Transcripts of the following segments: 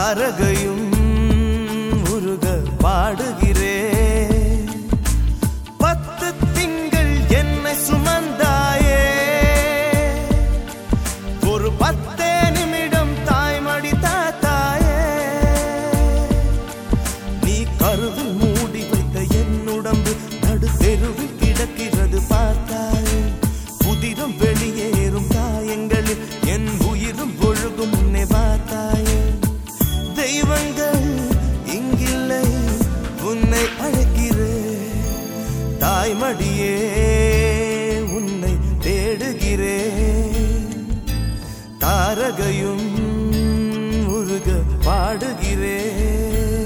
தாரகையும் முருக பாடுகிறேன் பத்து திங்கள் என்னை சுமந்தாயே ஒரு பத்தே நிமிடம் தாய்மடி தாத்தாயே நீ கருவில் மூடி வைத்த என் உடம்பு நடு தெருவில் கிடக்கிறது பார்த்தாயே புதிரும் வெளியேறும் காயங்களில் என் உயிரும் ஒழுகும் உன்னை பார்த்தாயே தெய்வங்கள் இங்கில்லை உன்னை அழைக்கிறேன் தாய்மடியே உன்னை தேடுகிறேன் தாரகையும் முருக பாடுகிறேன்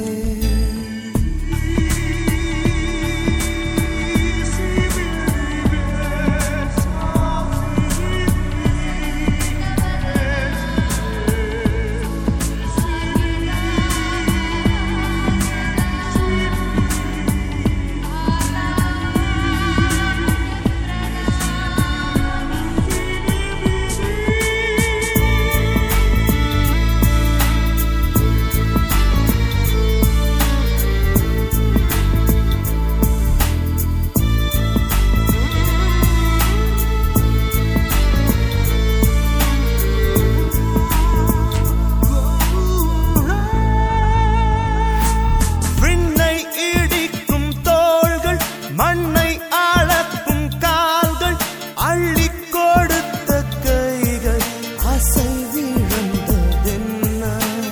விண்ணை இடிக்கும் தோள்கள் மண்ணை அளக்கும் கால்கள் அள்ளி கொடுத்த கைகள் அசை விழுந்ததென்ன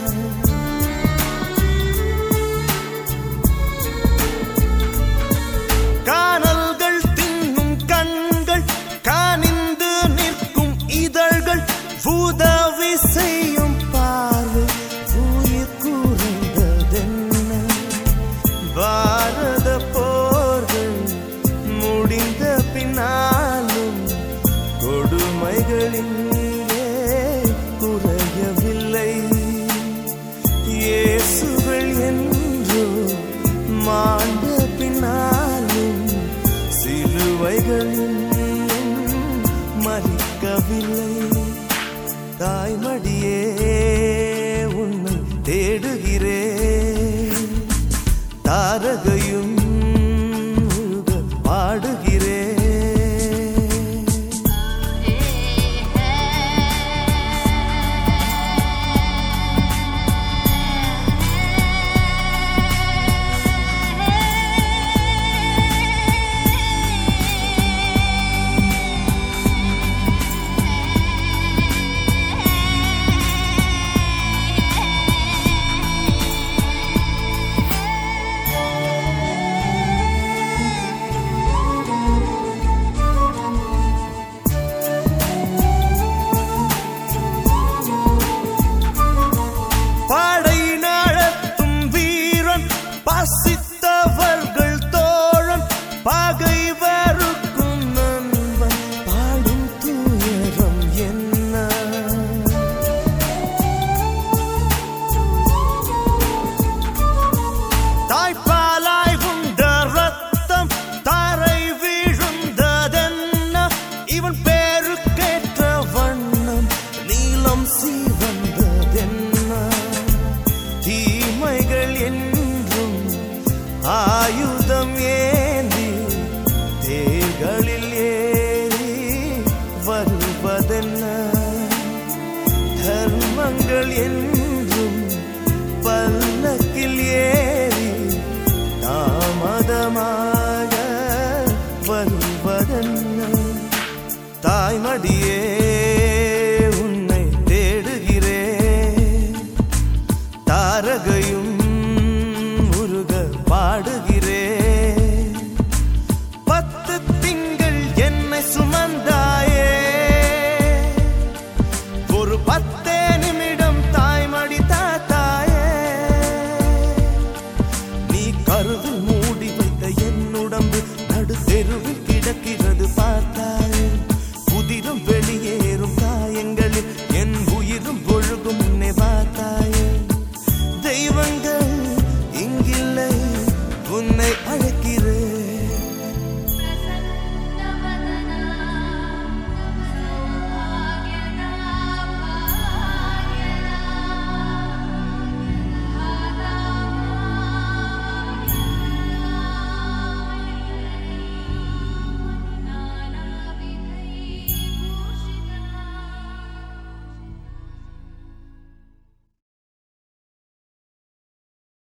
கானல்கள் தின்னும் கண்கள் காணிந்து நிற்கும் இதழ்கள் உதவி செய்யும் பார்வை உயிர் குறைந்ததென்ன பாரத போர்கள் முடிந்த பின்னாலும் கொடுமைகளின் குறையவில்லை இயேசுகள் என்றோ மாண்ட பின்னாலும் சிலுவைகளில் மறிக்கவில்லை தாய்மடியே உன்னை தேடு